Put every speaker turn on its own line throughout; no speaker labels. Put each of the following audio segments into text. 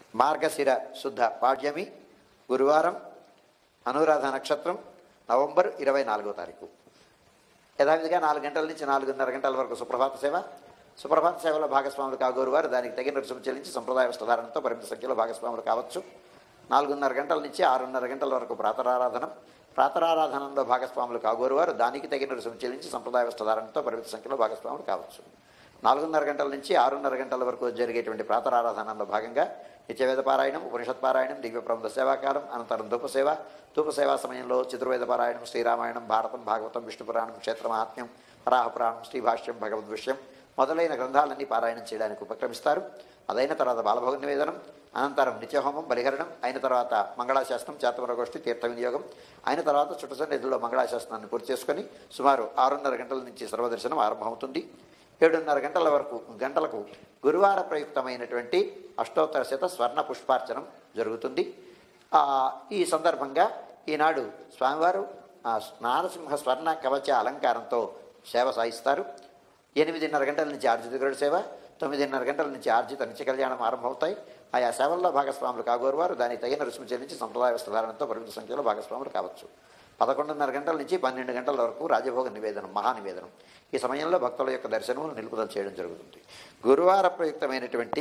మార్గశిర శుద్ధ పాడ్యమి గురువారం అనురాధ నక్షత్రం నవంబర్ ఇరవై నాలుగో తారీఖు యథావిధిగా నాలుగు గంటల నుంచి నాలుగున్నర గంటల వరకు సుప్రభాత సేవ సుప్రభాత సేవలో భాగస్వాములు కాగోరు వారు దానికి తగిన రుసుము చెల్లించి సంప్రదాయ వస్త్రధారణతో పరిమిత సంఖ్యలో భాగస్వాములు కావచ్చు నాలుగున్నర గంటల నుంచి ఆరున్నర గంటల వరకు ప్రాతరారాధనం ప్రాతరారాధనంలో భాగస్వాములు కాగోరు వారు దానికి తగిన రుసుము చెల్లించి సంప్రదాయ వస్త్రధారణతో పరిమిత సంఖ్యలో భాగస్వాములు కావచ్చు నాలుగున్నర గంటల నుంచి ఆరున్నర గంటల వరకు జరిగేటువంటి ప్రాతరారాధనలో భాగంగా నిత్యవేద పారాయణం ఉపనిషత్ పారాయణం దివ్య ప్రబంధ సేవాకాలం అనంతరం ధూపసేవ ధూపసేవా సమయంలో చతుర్వేద పారాయణం శ్రీరామాయణం భారతం భాగవతం విష్ణు పురాణం క్షేత్ర మహాత్మ్యం వరాహపురాణం శ్రీభాష్యం భగవద్ విషయం మొదలైన గ్రంథాలన్నీ పారాయణం చేయడానికి ఉపక్రమిస్తారు అదైన తర్వాత బాలభోగ నివేదనం అనంతరం నిత్యహోమం బలిహరణం అయిన తర్వాత మంగళాశాస్త్రం చేతమరగోష్ఠి తీర్థ వినియోగం అయిన తర్వాత చుట్ట సన్నిధిలో మంగళాశాస్త్రాన్ని పూర్తి చేసుకొని సుమారు ఆరున్నర గంటల నుంచి సర్వదర్శనం ఆరంభమవుతుంది ఏడున్నర గంటల వరకు గంటలకు గురువార ప్రయుక్తమైనటువంటి అష్టోత్తర శత స్వర్ణ పుష్పార్చనం జరుగుతుంది ఆ, ఈ సందర్భంగా ఈనాడు స్వామివారు ఆ, నారసింహ స్వర్ణ కవచ అలంకారంతో సేవ సాగిస్తారు ఎనిమిదిన్నర గంటల నుంచి ఆర్జిత గరుడ సేవ తొమ్మిదిన్నర గంటల నుంచి ఆర్జిత నిత్య కళ్యాణం ఆరంభమవుతాయి ఆయా సేవల్లో భాగస్వాములు కాగోరు వారు దానికి తగిన రుసుము చెల్లించి సంప్రదాయ వస్త్రధారణతో పరిమిత సంఖ్యలో భాగస్వాములు కావచ్చు పదకొండున్నర గంటల నుంచి పన్నెండు గంటల వరకు రాజభోగ నివేదనం మహానివేదనం ఈ సమయంలో భక్తుల యొక్క దర్శనములు నిలుపుదల చేయడం జరుగుతుంది గురువార ప్రయుక్తమైనటువంటి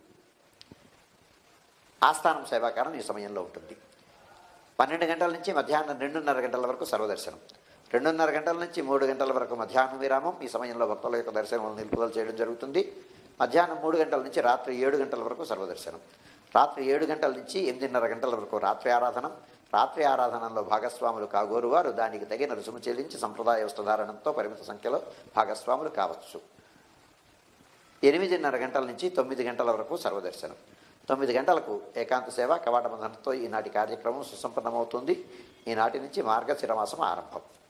ఆస్థానం సేవాకారం ఈ సమయంలో ఉంటుంది పన్నెండు గంటల నుంచి మధ్యాహ్నం రెండున్నర గంటల వరకు సర్వదర్శనం రెండున్నర గంటల నుంచి మూడు గంటల వరకు మధ్యాహ్నం విరామం ఈ సమయంలో భక్తుల యొక్క దర్శనం నిలుపుదల చేయడం జరుగుతుంది మధ్యాహ్నం మూడు గంటల నుంచి రాత్రి ఏడు గంటల వరకు సర్వదర్శనం రాత్రి ఏడు గంటల నుంచి ఎనిమిదిన్నర గంటల వరకు రాత్రి ఆరాధన రాత్రి ఆరాధనలో భాగస్వాములు కాగోరు వారు దానికి తగిన రుసుము చెల్లించి సంప్రదాయ వస్త్రధారణంతో పరిమిత సంఖ్యలో భాగస్వాములు కావచ్చు ఎనిమిదిన్నర గంటల నుంచి తొమ్మిది గంటల వరకు సర్వదర్శనం తొమ్మిది గంటలకు ఏకాంత సేవ కవాట బంధనంతో ఈనాటి కార్యక్రమం సుసంపన్నమవుతుంది ఈనాటి నుంచి మార్గశిర మాసం ఆరంభం